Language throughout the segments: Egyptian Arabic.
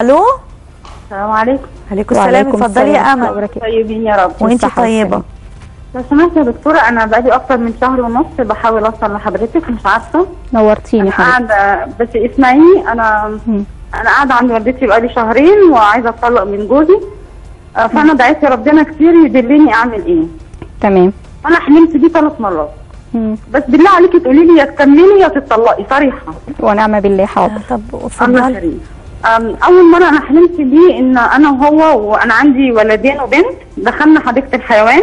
الو السلام عليكم عليكم السلام وعليكم اتفضلي يا السلام. امل طيبين يا رب وانت بالصحة طيبه والسلامة. لو سمحت يا دكتورة أنا بقالي أكتر من شهر ونص بحاول أوصل لحضرتك مش عارفة نورتيني أنا حضرتك قاعدة بس اسمعيني أنا مم. أنا قاعدة عند والدتي بقالي شهرين وعايزة أتطلق من جوزي آه، فأنا دعيت ربنا كتير يدلني أعمل إيه تمام أنا حلمت بيه ثلاث مرات مم. بس بالله عليكي تقولي لي يا تكملي يا تتطلقي صريحة ونعم بالله حاضر طب الله اتفضلي كريم أم، أول مرة أنا حلمت بيه إن أنا وهو وأنا عندي ولدين وبنت دخلنا حديقة الحيوان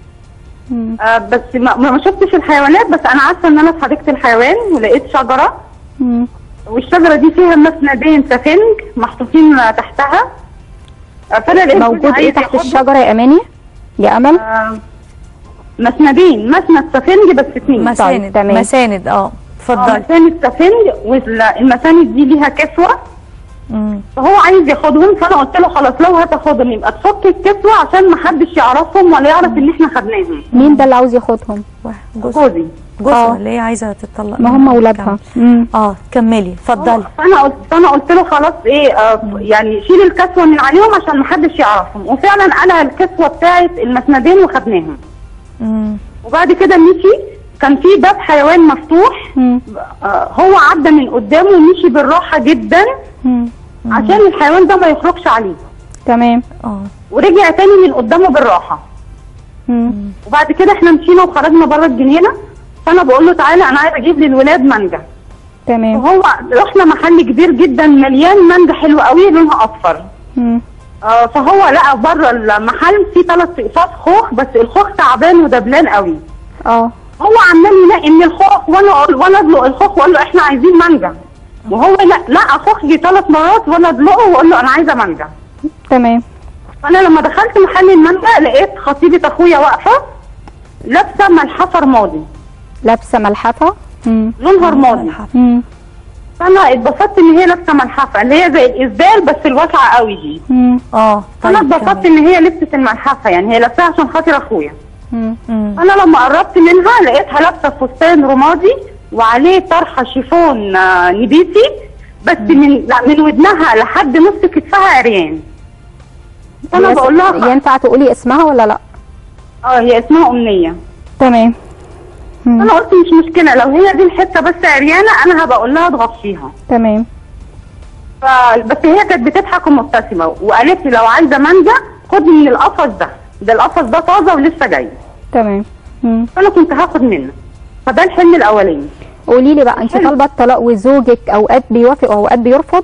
مم. آه بس ما, ما شفتش الحيوانات بس انا عارفه ان انا في حديقه الحيوان ولقيت شجره مم. والشجره دي فيها مسندين سفنج محطوطين تحتها آه فانا لقيت جوزي موجود ايه عايز تحت ياخدهم. الشجره يا اماني يا امل آه مسندين مسند سفنج بس اتنين مساند تمام. مساند اه آه، اتفضلي مساند سفنج والمساند دي ليها كسوه مم. فهو عايز ياخدهم فانا قلت له خلاص لو هتاخدهم يبقى تفك الكسوه عشان ما حدش يعرفهم ولا يعرف ان احنا خدناهم مين ده اللي عاوز ياخدهم جوز جوزي جوزها آه. اللي هي عايزه تتطلق ما هم اولادها مم. اه كملي اتفضلي فانا قلت فانا قلت له خلاص ايه آه يعني شيل الكسوه من عليهم عشان محدش يعرفهم وفعلا قلع الكسوه بتاعت المسندين وخدناهم مم. وبعد كده مشي كان في باب حيوان مفتوح مم. آه هو عدى من قدامه ومشي بالراحه جدا مم. عشان الحيوان ده ما يخرجش عليه تمام اه ورجع تاني من قدامه بالراحه مم. وبعد كده احنا مشينا وخرجنا بره الجنينه فانا بقول له تعالى انا عايز اجيب للولاد مانجا تمام وهو رحنا محل كبير جدا مليان مانجا حلوه قوي لونها اصفر مم. آه فهو لقى بره المحل في ثلاث اقفاص خوخ بس الخوخ تعبان ودبلان قوي اه هو عمال ينقي من الخوخ وانا اقول وانا ادلق الخوخ واقول له احنا عايزين مانجا وهو لا لقى خوخ دي ثلاث مرات وانا ادلقه واقول له انا عايزه مانجا تمام فانا لما دخلت محل المانجا لقيت خطيبه اخويا واقفه لابسه ملحفه رمادي لابسه ملحفه مم. لونها رمادي مم. فانا اتبسطت ان هي لابسه ملحفه اللي هي زي الاسدال بس الواسعه قوي دي مم. اه انا طيب اتبسطت كملي. ان هي لبست الملحفه يعني هي لابساها عشان خاطر اخويا مم. مم. انا لما قربت منها لقيتها لابسه فستان رمادي وعليه طرحه شيفون آه، نبيتي بس من لا من ودنها لحد نص كتفها عريان فانا يس- بقول لها ينفع تقولي اسمها ولا لا اه هي اسمها امنيه تمام مم. انا قلت مش مشكله لو هي دي الحته بس عريانه انا هبقى اقول لها تغطيها تمام ف... بس هي كانت بتضحك ومبتسمه وقالت لي لو عايزه مانجا خدي من القفص ده ده القفص ده طازه ولسه جاي تمام مم. فانا كنت هاخد منه فده الحلم الاولاني قولي لي بقى انت حلو. طالبه الطلاق وزوجك اوقات بيوافق واوقات بيرفض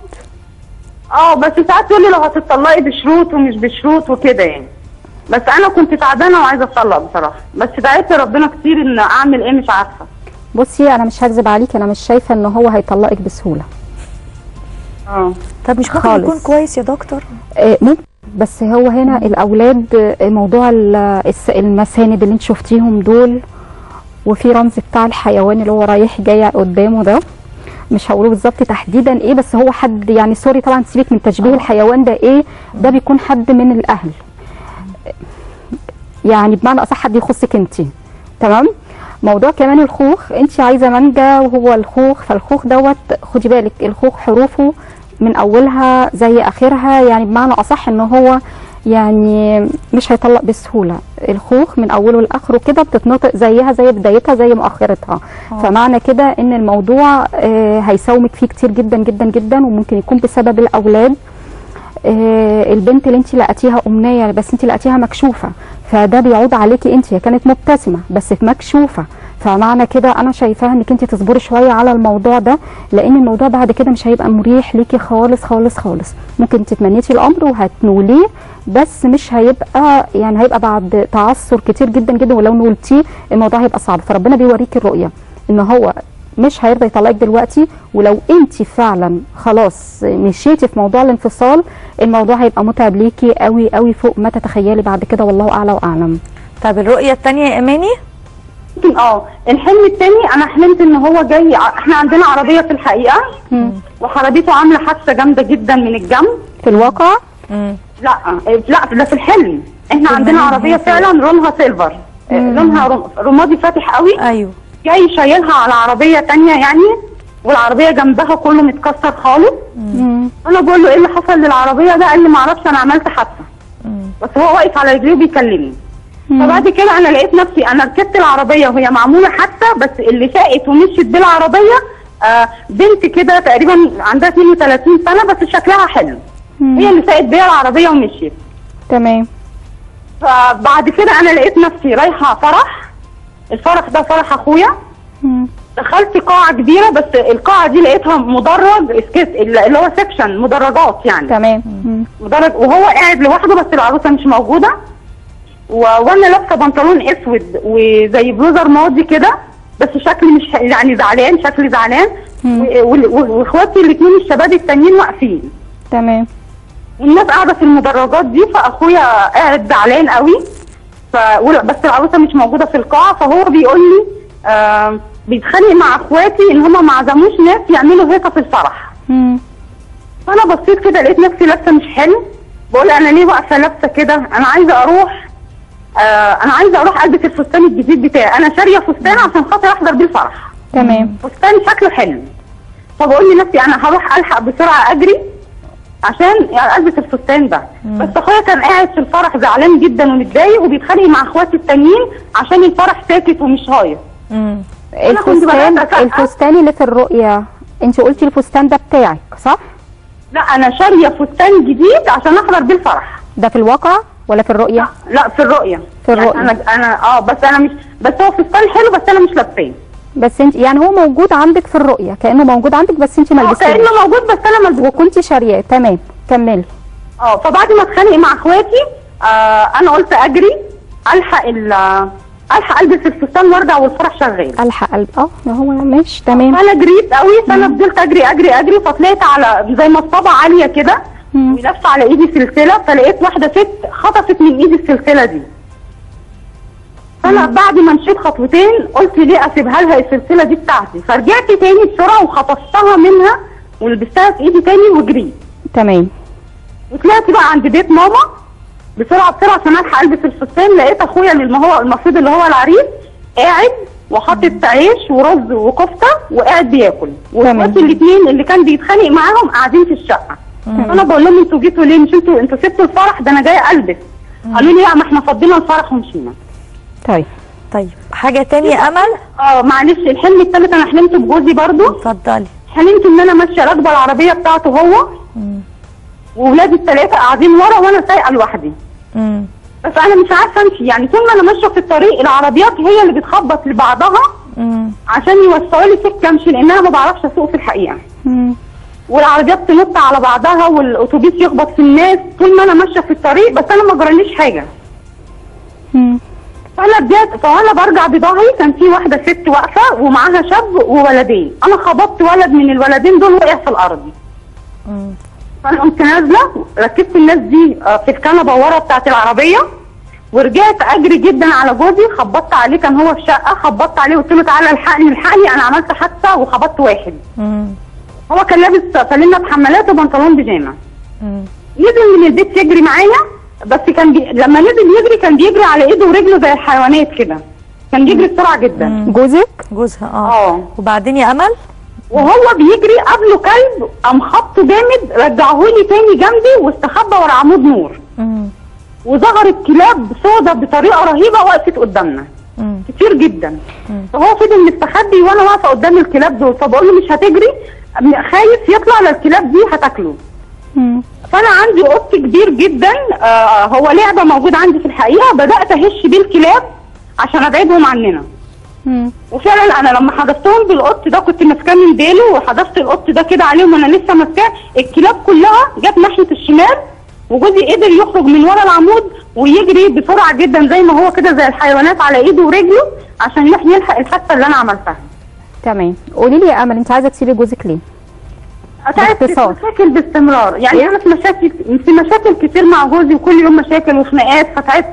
اه بس ساعات تقول لي لو هتطلقي بشروط ومش بشروط وكده يعني بس انا كنت تعبانه وعايزه اتطلق بصراحه بس دعيت ربنا كتير ان اعمل ايه مش عارفه بصي انا مش هكذب عليك انا مش شايفه ان هو هيطلقك بسهوله اه طب مش ممكن خالص. يكون كويس يا دكتور آه، ممكن بس هو هنا الاولاد آه، موضوع ال- الس- المساند اللي انت شفتيهم دول وفي رمز بتاع الحيوان اللي هو رايح جاي قدامه ده مش هقوله بالظبط تحديدا ايه بس هو حد يعني سوري طبعا سيبك من تشبيه الحيوان ده ايه ده بيكون حد من الاهل يعني بمعنى اصح حد يخصك انت تمام موضوع كمان الخوخ انت عايزه مانجا وهو الخوخ فالخوخ دوت خدي بالك الخوخ حروفه من اولها زي اخرها يعني بمعنى اصح ان هو يعني مش هيطلق بسهوله الخوخ من اوله لاخره كده بتتنطق زيها زي بدايتها زي مؤخرتها فمعنى كده ان الموضوع آه، هيساومك فيه كتير جدا جدا جدا وممكن يكون بسبب الاولاد آه، البنت اللي انت لقيتيها امنيه بس انت لقيتيها مكشوفه فده بيعود عليكي انت هي كانت مبتسمه بس مكشوفه فمعنى كده انا شايفاها انك انت تصبري شويه على الموضوع ده لان الموضوع بعد كده مش هيبقى مريح ليكي خالص خالص خالص ممكن تتمنيتي الامر وهتنوليه بس مش هيبقى يعني هيبقى بعد تعثر كتير جدا جدا ولو نولتيه الموضوع هيبقى صعب فربنا بيوريكي الرؤيه ان هو مش هيرضى يطلقك دلوقتي ولو انت فعلا خلاص مشيتي في موضوع الانفصال الموضوع هيبقى متعب ليكي قوي قوي فوق ما تتخيلي بعد كده والله اعلى واعلم طب الرؤيه الثانيه يا اماني ممكن اه الحلم التاني انا حلمت ان هو جاي ع- احنا عندنا عربيه في الحقيقه وعربيته عامله حادثه جامده جدا من الجنب في الواقع مم. لا لا ده في الحلم احنا في عندنا المنام عربيه هي في- فعلا لونها سيلفر آه، لونها رم- رمادي فاتح قوي ايوه جاي شايلها على عربيه تانية يعني والعربيه جنبها كله متكسر خالص مم. انا بقول له ايه اللي حصل للعربيه ده قال لي ما اعرفش انا عملت حادثه مم. بس هو واقف على رجليه وبيكلمني مم. فبعد كده انا لقيت نفسي انا ركبت العربيه وهي معموله حادثه بس اللي ساقت ومشيت بالعربيه آه بنت كده تقريبا عندها 32 سنه بس شكلها حلو مم. هي اللي ساقت بيها العربيه ومشيت تمام فبعد كده انا لقيت نفسي رايحه فرح الفرح ده فرح اخويا مم. دخلت قاعه كبيره بس القاعه دي لقيتها مدرج اسكيت اللي هو سكشن مدرجات يعني تمام مم. مدرج وهو قاعد لوحده بس العروسه مش موجوده و... وانا لابسه بنطلون اسود وزي بلوزر ماضي كده بس شكلي مش ح- يعني زعلان شكلي زعلان مم. و- وال- وال- واخواتي الاثنين الشباب التانيين واقفين تمام والناس قاعده في المدرجات دي فاخويا قاعد زعلان قوي ف... ولا- بس العروسه مش موجوده في القاعه فهو بيقول لي آه بيتخانق مع اخواتي ان هم ما عزموش ناس يعملوا هيصه في الفرح مم. فانا بصيت كده لقيت نفسي لابسه مش حلو بقول انا ليه واقفه لابسه كده انا عايزه اروح آه انا عايزه اروح البس الفستان الجديد بتاعي انا شاريه فستان عشان خاطر احضر بيه الفرح تمام فستان شكله حلو فبقول لنفسي انا هروح الحق بسرعه اجري عشان يعني البس الفستان ده بس اخويا كان قاعد في الفرح زعلان جدا ومتضايق وبيتخانق مع اخواتي التانيين عشان الفرح ساكت ومش هايص مم. أنا كنت الفستان بدأت أسقف. الفستان اللي في الرؤية انت قلتي الفستان ده بتاعك صح؟ لا انا شاريه فستان جديد عشان احضر بيه الفرح ده في الواقع ولا في الرؤية؟ لا في الرؤيه في الرؤية. يعني انا انا اه بس انا مش بس هو فستان حلو بس انا مش لابساه بس انت يعني هو موجود عندك في الرؤية كأنه موجود عندك بس انت ما اه لبستيهوش كانه موجود بس انا ملبوس وكنت شارياه تمام كملي اه فبعد ما اتخانق مع اخواتي آه انا قلت اجري الحق ال الحق البس الفستان وارجع والفرح شغال الحق قلب اه ما هو ماشي تمام فانا جريت قوي فانا فضلت اجري اجري اجري فطلعت على زي مصطبه عاليه كده مم. ولفه على ايدي سلسله فلقيت واحده ست خطفت من ايدي السلسله دي فانا بعد ما مشيت خطوتين قلت ليه اسيبها لها السلسله دي بتاعتي فرجعت تاني بسرعه وخطفتها منها ولبستها في ايدي تاني وجريت تمام وطلعت بقى عند بيت ماما بسرعه بسرعه عشان الحق البس الفستان لقيت اخويا اللي هو المفروض اللي هو العريس قاعد وحاطط عيش ورز وكفته وقاعد بياكل واخواتي الاثنين اللي كان بيتخانق معاهم قاعدين في الشقه فانا بقول لهم انتوا جيتوا ليه مش انتوا انتوا سبتوا الفرح ده انا جايه البس قالوا لي لا ما احنا فضينا الفرح ومشينا طيب طيب حاجة تانية أمل اه معلش الحلم الثالث انا حلمت بجوزي برضو اتفضلي حلمت ان انا ماشيه راكبه العربيه بتاعته هو مم. وولادي الثلاثه قاعدين ورا وانا سايقه لوحدي مم. بس انا مش عارفه امشي يعني طول ما انا ماشيه في الطريق العربيات هي اللي بتخبط لبعضها مم. عشان يوصلوا لي سكه امشي لان انا ما بعرفش اسوق في الحقيقه مم. والعربيات تنط على بعضها والاتوبيس يخبط في الناس طول ما انا ماشيه في الطريق بس انا ما جراليش حاجه مم. فانا بديت فانا برجع بظهري كان في واحده ست واقفه ومعاها شاب وولدين انا خبطت ولد من الولدين دول وقع في الارض مم. فانا قمت نازله ركبت الناس دي آه، في الكنبه ورا بتاعت العربيه ورجعت اجري جدا على جوزي خبطت عليه كان هو في شقه خبطت عليه قلت له تعالى الحقني الحقني انا عملت حادثه وخبطت واحد مم. هو كان لابس فانلة بحمالات وبنطلون بيجامه مم. نزل من البيت يجري معايا بس كان بي... لما نزل يجري كان بيجري على ايده ورجله زي الحيوانات كده كان بيجري بسرعه جدا جوزك جوزها اه اه وبعدين يا أمل وهو بيجري قبله كلب قام خبطه جامد رجعهولي تاني جنبي واستخبى ورا عمود نور مم. وظهرت كلاب سودة بطريقه رهيبه وقفت قدامنا مم. كتير جدا مم. فهو فضل مستخبي وانا واقفه قدام الكلاب دول فبقول له مش هتجري م- خايف يطلع لا الكلاب دي هتاكله مم. فانا عندي قط كبير جدا آه هو لعبه موجود عندي في الحقيقه بدات اهش بيه الكلاب عشان ابعدهم عننا مم. وفعلا انا لما حذفتهم بالقط ده كنت ماسكاه من ديله وحذفت القط ده كده عليهم وانا لسه ماسكاه الكلاب كلها جت ناحيه الشمال وجوزي قدر يخرج من ورا العمود ويجري بسرعه جدا زي ما هو كده زي الحيوانات على ايده ورجله عشان يروح يلحق الحادثه اللي انا عملتها. تمام قولي لي يا امل انت عايزه تسيبي جوزك ليه؟ اتعبت في باختصار. مشاكل باستمرار يعني انا في مشاكل في مشاكل كتير مع جوزي وكل يوم مشاكل وخناقات فتعبت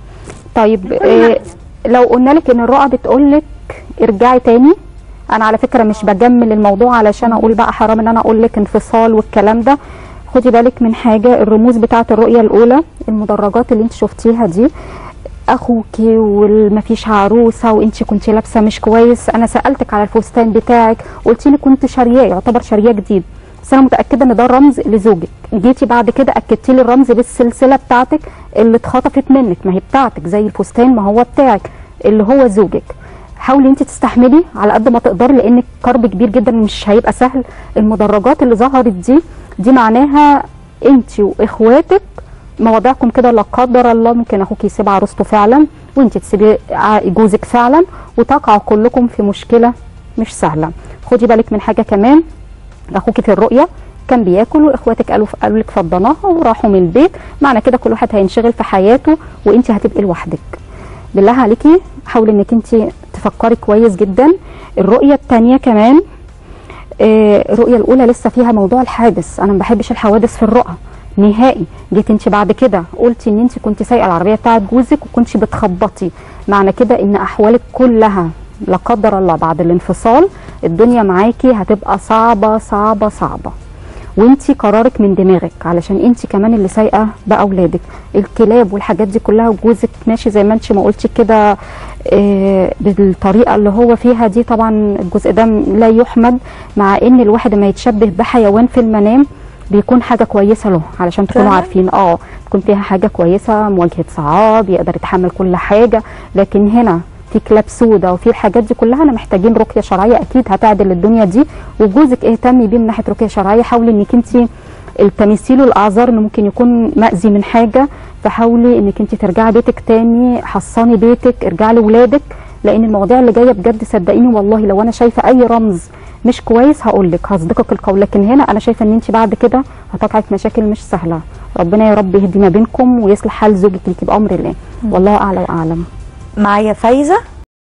طيب إيه لو قلنا لك ان الرؤى بتقول لك ارجعي تاني انا على فكره مش بجمل الموضوع علشان اقول بقى حرام ان انا اقول لك انفصال والكلام ده خدي بالك من حاجه الرموز بتاعه الرؤيه الاولى المدرجات اللي انت شفتيها دي اخوكي والمفيش عروسه وانت كنت لابسه مش كويس انا سالتك على الفستان بتاعك قلتي لي كنت شارياه يعتبر شارياه جديد بس انا متاكده ان ده رمز لزوجك جيتي بعد كده اكدتي لي الرمز بالسلسله بتاعتك اللي اتخطفت منك ما هي بتاعتك زي الفستان ما هو بتاعك اللي هو زوجك حاولي انت تستحملي على قد ما تقدري لان كرب كبير جدا مش هيبقى سهل المدرجات اللي ظهرت دي دي معناها انت واخواتك مواضيعكم كده لا قدر الله ممكن اخوك يسيب عروسته فعلا وانت تسيبي ع- جوزك فعلا وتقعوا كلكم في مشكله مش سهله خدي بالك من حاجه كمان اخوك في الرؤيه كان بياكل واخواتك قالوا قالوا لك فضناها وراحوا من البيت معنى كده كل واحد هينشغل في حياته وانت هتبقي لوحدك بالله عليكي حاولي انك انت تفكري كويس جدا الرؤيه الثانيه كمان آه، الرؤيه الاولى لسه فيها موضوع الحادث انا ما بحبش الحوادث في الرؤى نهائي جيت انت بعد كده قلتي ان انت كنت سايقه العربيه بتاعت جوزك وكنت بتخبطي معنى كده ان احوالك كلها لا قدر الله بعد الانفصال الدنيا معاكي هتبقى صعبه صعبه صعبه وانتي قرارك من دماغك علشان انتي كمان اللي سايقه باولادك الكلاب والحاجات دي كلها وجوزك ماشي زي ما انتي ما قلتي كده آه، بالطريقه اللي هو فيها دي طبعا الجزء ده لا يحمد مع ان الواحد ما يتشبه بحيوان في المنام بيكون حاجه كويسه له علشان تكونوا فعلا؟ عارفين اه تكون فيها حاجه كويسه مواجهه صعاب يقدر يتحمل كل حاجه لكن هنا في كلاب سودا وفي الحاجات دي كلها انا محتاجين رقيه شرعيه اكيد هتعدل الدنيا دي وجوزك اهتمي بيه من ناحيه رقيه شرعيه حاولي انك انت التمسي له الاعذار انه ممكن يكون مأذي من حاجه فحاولي انك انت ترجعي بيتك تاني حصني بيتك ارجعي لاولادك لان المواضيع اللي جايه بجد صدقيني والله لو انا شايفه اي رمز مش كويس هقول لك هصدقك القول لكن هنا انا شايفه ان انت بعد كده هتقعي في مشاكل مش سهله ربنا يا رب يهدي ما بينكم ويصلح حال زوجك ليكي بامر الله والله اعلى واعلم معايا فايزه